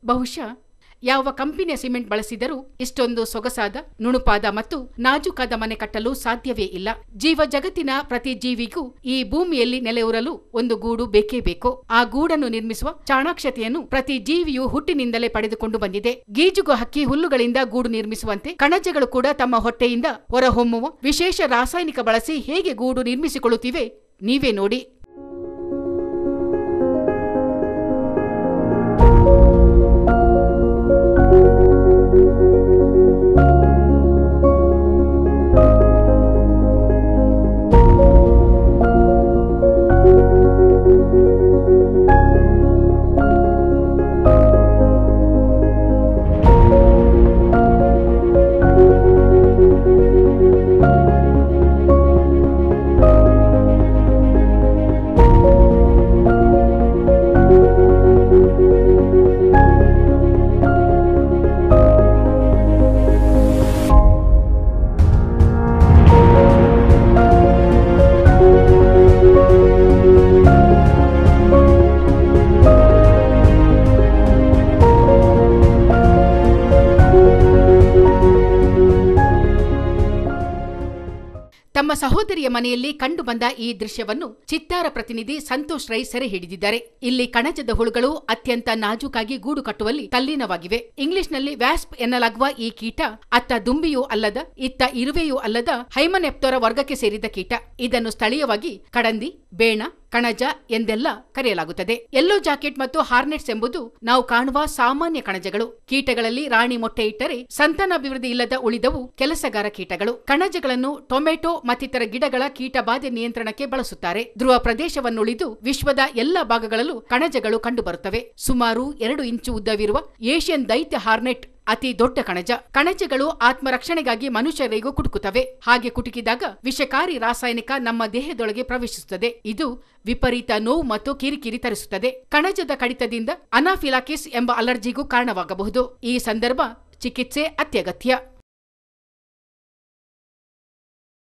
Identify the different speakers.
Speaker 1: ಬಹುಶಃ ಯಾವ ಕಂಪನಿಯ ಸಿಮೆಂಟ್ ಬಳಸಿದರೂ ಇಷ್ಟೊಂದು ಸೊಗಸಾದ ನುಣುಪಾದ ಮತ್ತು ನಾಜೂಕಾದ ಮನೆ ಕಟ್ಟಲು ಸಾಧ್ಯವೇ ಇಲ್ಲ ಜೀವ ಜಗತ್ತಿನ ಪ್ರತಿ ಜೀವಿಗೂ ಈ ಭೂಮಿಯಲ್ಲಿ ನೆಲೆಯೂರಲು ಒಂದು ಗೂಡು ಬೇಕೇ ಬೇಕು ಆ ಗೂಡನ್ನು ನಿರ್ಮಿಸುವ ಚಾಣಾಕ್ಷತೆಯನ್ನು ಪ್ರತಿ ಜೀವಿಯು ಹುಟ್ಟಿನಿಂದಲೇ ಪಡೆದುಕೊಂಡು ಬಂದಿದೆ ಗೀಜುಗು ಹಕ್ಕಿ ಹುಲ್ಲುಗಳಿಂದ ಗೂಡು ನಿರ್ಮಿಸುವಂತೆ ಕಣಜಗಳು ಕೂಡ ತಮ್ಮ ಹೊಟ್ಟೆಯಿಂದ ಹೊರಹೊಮ್ಮುವ ವಿಶೇಷ ರಾಸಾಯನಿಕ ಬಳಸಿ ಹೇಗೆ ಗೂಡು ನಿರ್ಮಿಸಿಕೊಳ್ಳುತ್ತಿವೆ ನೀವೇ ನೋಡಿ ತಮ್ಮ ಸಹೋದರಿಯ ಮನೆಯಲ್ಲಿ ಕಂಡುಬಂದ ಈ ದೃಶ್ಯವನ್ನು ಚಿತ್ತಾರ ಪ್ರತಿನಿಧಿ ಸಂತೋಷ್ ರೈ ಸೆರೆ ಹಿಡಿದಿದ್ದಾರೆ ಇಲ್ಲಿ ಕಣಜದ ಹುಳುಗಳು ಅತ್ಯಂತ ನಾಜೂಕಾಗಿ ಗೂಡು ಕಟ್ಟುವಲ್ಲಿ ತಲ್ಲೀನವಾಗಿವೆ ಇಂಗ್ಲಿಷ್ನಲ್ಲಿ ವ್ಯಾಸ್ಪ್ ಎನ್ನಲಾಗುವ ಈ ಕೀಟ ಅತ್ತ ದುಂಬಿಯೂ ಅಲ್ಲದ ಇತ್ತ ಇರುವೆಯೂ ಅಲ್ಲದ ಹೈಮನೆಪ್ತೋರ ವರ್ಗಕ್ಕೆ ಸೇರಿದ ಕೀಟ ಇದನ್ನು ಸ್ಥಳೀಯವಾಗಿ ಕಡಂದಿ ಬೇಣ ಕಣಜ ಎಂದೆಲ್ಲ ಕರೆಯಲಾಗುತ್ತದೆ ಯೆಲ್ಲೋ ಜಾಕೆಟ್ ಮತ್ತು ಹಾರ್ನೆಟ್ಸ್ ಎಂಬುದು ನಾವು ಕಾಣುವ ಸಾಮಾನ್ಯ ಕಣಜಗಳು ಕೀಟಗಳಲ್ಲಿ ರಾಣಿ ಮೊಟ್ಟೆ ಇಟ್ಟರೆ ಸಂತಾನಾಭಿವೃದ್ಧಿ ಇಲ್ಲದ ಉಳಿದವು ಕೆಲಸಗಾರ ಕೀಟಗಳು ಕಣಜಗಳನ್ನು ಟೊಮೆಟೊ ಮತ್ತಿತರ ಗಿಡಗಳ ಕೀಟ ಬಾಧೆ ನಿಯಂತ್ರಣಕ್ಕೆ ಬಳಸುತ್ತಾರೆ ಧ್ರುವ ಪ್ರದೇಶವನ್ನುಳಿದು ವಿಶ್ವದ ಎಲ್ಲ ಭಾಗಗಳಲ್ಲೂ ಕಣಜಗಳು ಕಂಡುಬರುತ್ತವೆ ಸುಮಾರು ಎರಡು ಇಂಚು ಉದ್ದವಿರುವ ಏಷ್ಯನ್ ದೈತ್ಯ ಹಾರ್ನೆಟ್ ಅತಿ ದೊಡ್ಡ ಕಣಜ ಕಣಜಗಳು ಆತ್ಮರಕ್ಷಣೆಗಾಗಿ ಮನುಷ್ಯರಿಗೂ ಕುಟುಕುತ್ತವೆ ಹಾಗೆ ಕುಟುಕಿದಾಗ ವಿಷಕಾರಿ ರಾಸಾಯನಿಕ ನಮ್ಮ ದೇಹದೊಳಗೆ ಪ್ರವೇಶಿಸುತ್ತದೆ ಇದು ವಿಪರೀತ ನೋವು ಮತ್ತು ಕಿರಿಕಿರಿ ತರಿಸುತ್ತದೆ ಕಣಜದ ಕಡಿತದಿಂದ ಅನಾಫಿಲಾಕಿಸ್ ಎಂಬ ಅಲರ್ಜಿಗೂ ಕಾರಣವಾಗಬಹುದು ಈ ಸಂದರ್ಭ ಚಿಕಿತ್ಸೆ ಅತ್ಯಗತ್ಯ